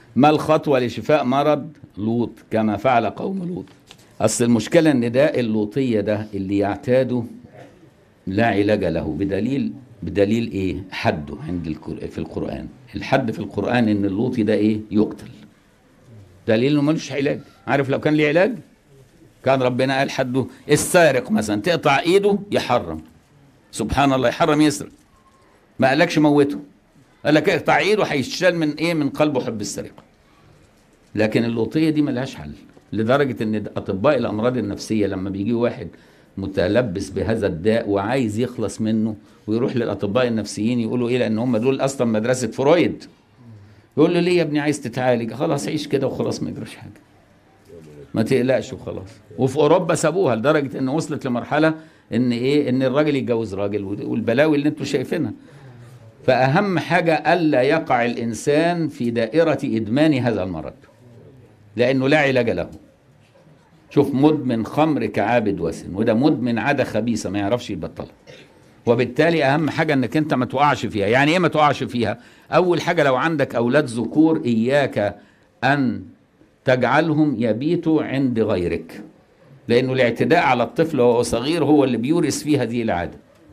ما الخطوة لشفاء مرض لوط كما فعل قوم لوط أصل المشكلة إن ده اللوطية ده اللي يعتاده لا علاج له بدليل بدليل إيه حده عند الكر- في القرآن الحد في القرآن إن اللوطي ده إيه يقتل دليل إنه ملوش علاج عارف لو كان ليه علاج كان ربنا قال حده السارق مثلا تقطع إيده يحرم سبحان الله يحرم يسرق ما قالكش موته قال لك اقطع ايده هيشال من ايه من قلبه حب السرقه لكن اللوطيه دي ملهاش حل لدرجه ان اطباء الامراض النفسيه لما بيجي واحد متلبس بهذا الداء وعايز يخلص منه ويروح للاطباء النفسيين يقولوا ايه لان هم دول اصلا مدرسه فرويد يقول له ليه يا ابني عايز تتعالج خلاص عيش كده وخلاص ما يجراش حاجه ما تقلقش وخلاص وفي اوروبا سابوها لدرجه ان وصلت لمرحله ان ايه ان الراجل يتجوز راجل والبلاوي اللي انتم شايفينها فأهم حاجة ألا يقع الإنسان في دائرة إدمان هذا المرض لأنه لا علاج له شوف مدمن خمر كعابد وسن وده مدمن عادة خبيثة ما يعرفش يبطلها وبالتالي أهم حاجة أنك أنت ما تقعش فيها يعني إيه ما تقعش فيها أول حاجة لو عندك أولاد ذكور إياك أن تجعلهم يبيتوا عند غيرك لأنه الاعتداء على الطفل وهو صغير هو اللي بيورث فيه هذه العادة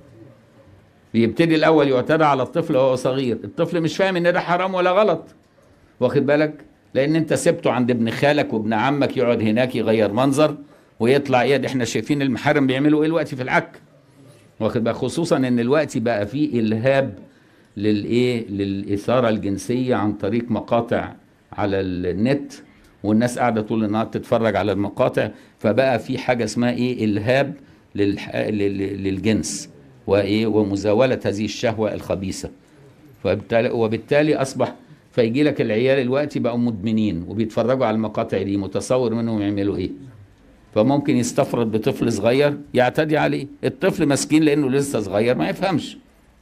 بيبتدي الاول يعتدى على الطفل وهو صغير الطفل مش فاهم ان ده حرام ولا غلط واخد بالك لان انت سبته عند ابن خالك وابن عمك يقعد هناك يغير منظر ويطلع ايه ده احنا شايفين المحارم بيعملوا ايه الوقت في العك واخد بالك خصوصا ان الوقت بقى فيه الهاب للايه للاثاره الجنسيه عن طريق مقاطع على النت والناس قاعده طول النهار تتفرج على المقاطع فبقى في حاجه اسمها ايه الهاب للح... لل... للجنس وايه ومزاوله هذه الشهوه الخبيثه فبالتالي وبالتالي اصبح فيجي لك العيال الوقت بقوا مدمنين وبيتفرجوا على المقاطع دي متصور منهم يعملوا ايه فممكن يستفرد بطفل صغير يعتدي عليه الطفل مسكين لانه لسه صغير ما يفهمش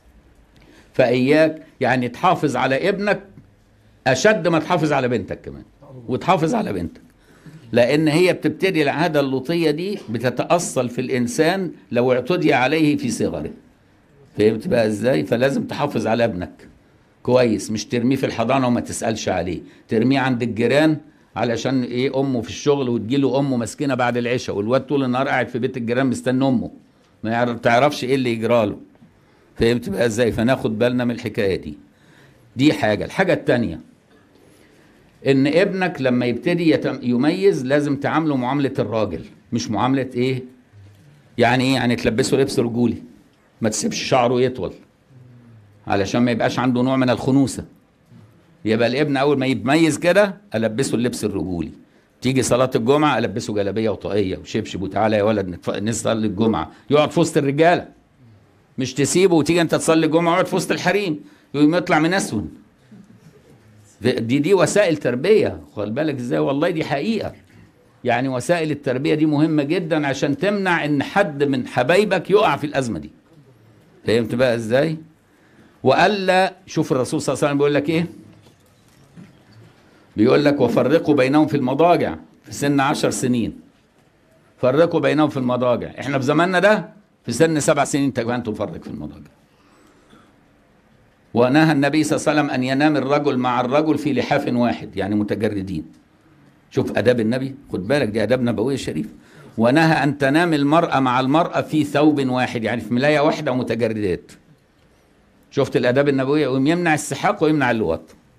فاياك يعني تحافظ على ابنك اشد ما تحافظ على بنتك كمان وتحافظ على بنتك لان هي بتبتدي العاده اللوطيه دي بتتاصل في الانسان لو اعتدي عليه في صغره فهمت بقى ازاي فلازم تحافظ على ابنك كويس مش ترميه في الحضانه وما تسالش عليه ترميه عند الجيران علشان ايه امه في الشغل وتجيله امه مسكينه بعد العشاء والواد طول النهار قاعد في بيت الجيران مستني امه ما يعرف تعرفش ايه اللي يجراله فهمت بقى ازاي فناخد بالنا من الحكايه دي دي حاجه الحاجه الثانيه ان ابنك لما يبتدي يتم يميز لازم تعامله معامله الراجل مش معامله ايه يعني ايه يعني تلبسه لبس رجولي ما تسيبش شعره يطول علشان ما يبقاش عنده نوع من الخنوسه يبقى الابن اول ما يتميز كده البسه اللبس الرجولي تيجي صلاه الجمعه البسه جلابيه وطاقيه وشبشب وتعالى يا ولد نتف... نصلي الجمعه يقعد في وسط الرجاله مش تسيبه وتيجي انت تصلي الجمعه ويقعد في وسط الحريم يقوم يطلع منسون دي دي وسائل تربيه خد بالك ازاي والله دي حقيقه يعني وسائل التربيه دي مهمه جدا عشان تمنع ان حد من حبايبك يقع في الازمه دي فهمت بقى ازاي والا شوف الرسول صلى الله عليه وسلم بيقول لك ايه بيقول لك وفرقوا بينهم في المضاجع في سن عشر سنين فرقوا بينهم في المضاجع احنا في زماننا ده في سن سبع سنين كمان تفرق في المضاجع ونهى النبي صلى الله عليه وسلم ان ينام الرجل مع الرجل في لحاف واحد يعني متجردين شوف اداب النبي خد بالك دي اداب نبويه شريف ونهى ان تنام المراه مع المراه في ثوب واحد يعني في ملايه واحده ومتجردات شفت الاداب النبويه ويمنع السحاق ويمنع اللواط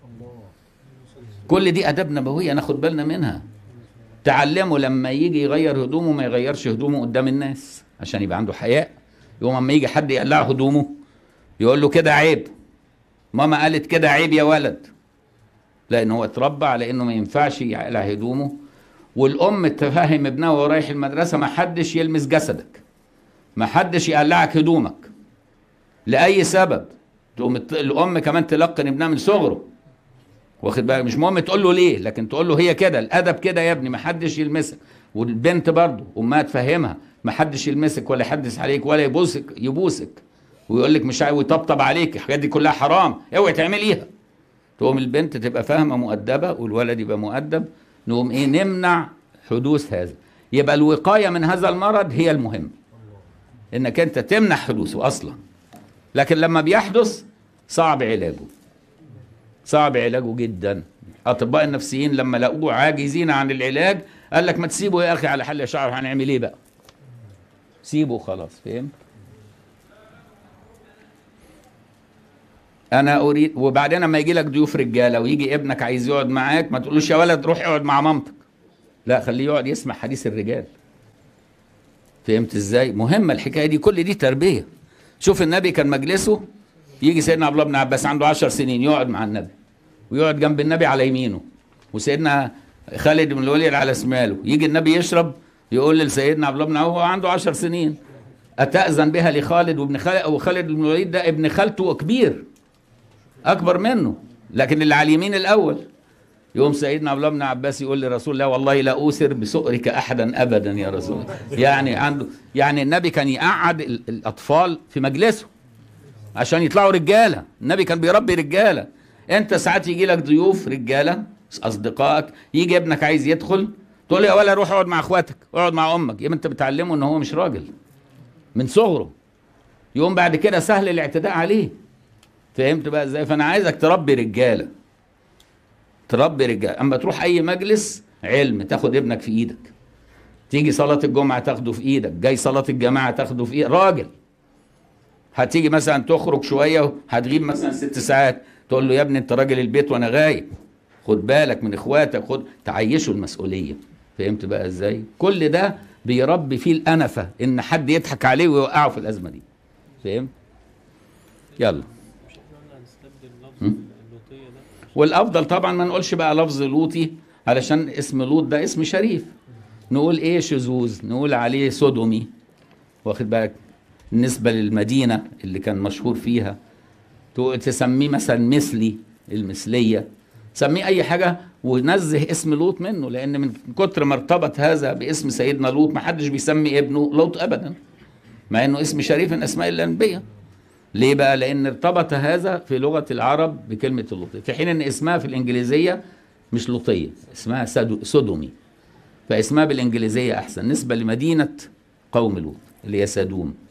كل دي اداب نبويه ناخد بالنا منها تعلمه لما يجي يغير هدومه ما يغيرش هدومه قدام الناس عشان يبقى عنده حياء يوم اما يجي حد يقلع هدومه يقول له كده عيب ماما قالت كده عيب يا ولد لان هو اتربى على انه ما ينفعش يقلع هدومه والام تفهم ابنها وهو رايح المدرسه ما حدش يلمس جسدك ما حدش يقلعك هدومك لاي سبب تقوم الام كمان تلقن ابنها من صغره واخد بالك مش مهم تقول له ليه لكن تقول له هي كده الادب كده يا ابني ما حدش يلمسك والبنت برضه امها تفهمها ما حدش يلمسك ولا يحدث عليك ولا يبوسك يبوسك ويقول لك مش عايز ويطبطب عليك الحاجات دي كلها حرام اوعي تعمليها تقوم البنت تبقى فاهمه مؤدبه والولد يبقى مؤدب نقوم ايه نمنع حدوث هذا يبقى الوقايه من هذا المرض هي المهم انك انت تمنع حدوثه اصلا لكن لما بيحدث صعب علاجه صعب علاجه جدا اطباء النفسيين لما لقوه عاجزين عن العلاج قال لك ما تسيبه يا اخي على حل شعر هنعمل ايه بقى سيبه خلاص فهمت انا اريد وبعدين لما يجي لك ضيوف رجاله ويجي ابنك عايز يقعد معاك ما تقولوش يا ولد روح اقعد مع مامتك لا خليه يقعد يسمع حديث الرجال فهمت ازاي مهمه الحكايه دي كل دي تربيه شوف النبي كان مجلسه يجي سيدنا عبد الله بن عباس عنده عشر سنين يقعد مع النبي ويقعد جنب النبي على يمينه وسيدنا خالد بن الوليد على شماله يجي النبي يشرب يقول لسيدنا عبد الله بن عوف هو عنده عشر سنين أتأذن بها لخالد وابن خالد وخالد بن الوليد ده ابن خالته كبير أكبر منه لكن اللي على اليمين الأول يوم سيدنا عبد الله بن عباس يقول لرسول الله والله لا أوثر بسؤرك أحدا أبدا يا رسول الله يعني عنده يعني النبي كان يقعد ال- الأطفال في مجلسه عشان يطلعوا رجالة النبي كان بيربي رجالة أنت ساعات يجي لك ضيوف رجالة أصدقائك يجي ابنك عايز يدخل تقول له يا ولا روح اقعد مع اخواتك اقعد مع امك يبقى انت بتعلمه ان هو مش راجل من صغره يقوم بعد كده سهل الاعتداء عليه فهمت بقى ازاي فانا عايزك تربي رجاله تربي رجاله اما تروح اي مجلس علم تاخد ابنك في ايدك تيجي صلاه الجمعه تاخده في ايدك جاي صلاه الجماعه تاخده في ايدك راجل هتيجي مثلا تخرج شويه هتغيب مثلا ست ساعات تقول له يا ابني انت راجل البيت وانا غايب خد بالك من اخواتك خد تعيشه المسؤوليه فهمت بقى ازاي كل ده بيربي فيه الانفه ان حد يضحك عليه ويوقعه في الازمه دي فهمت يلا مش احنا قلنا هنستبدل لفظ هم؟ اللوطية ده والافضل طبعا ما نقولش بقى لفظ لوطي علشان اسم لوط ده اسم شريف نقول ايه شذوذ نقول عليه سودومي واخد بالك بالنسبه للمدينه اللي كان مشهور فيها تو- تسميه مثلا مثلي المثليه سميه اي حاجه ونزه اسم لوط منه لان من كتر ما ارتبط هذا باسم سيدنا لوط ما حدش بيسمي ابنه لوط ابدا مع انه اسم شريف من اسماء الانبياء ليه بقى؟ لأن ارتبط هذا في لغة العرب بكلمة اللوطية، في حين إن اسمها في الإنجليزية مش لوطية، اسمها سدو- سودومي. فاسمها بالإنجليزية أحسن، نسبة لمدينة قوم لوط اللي هي سدوم.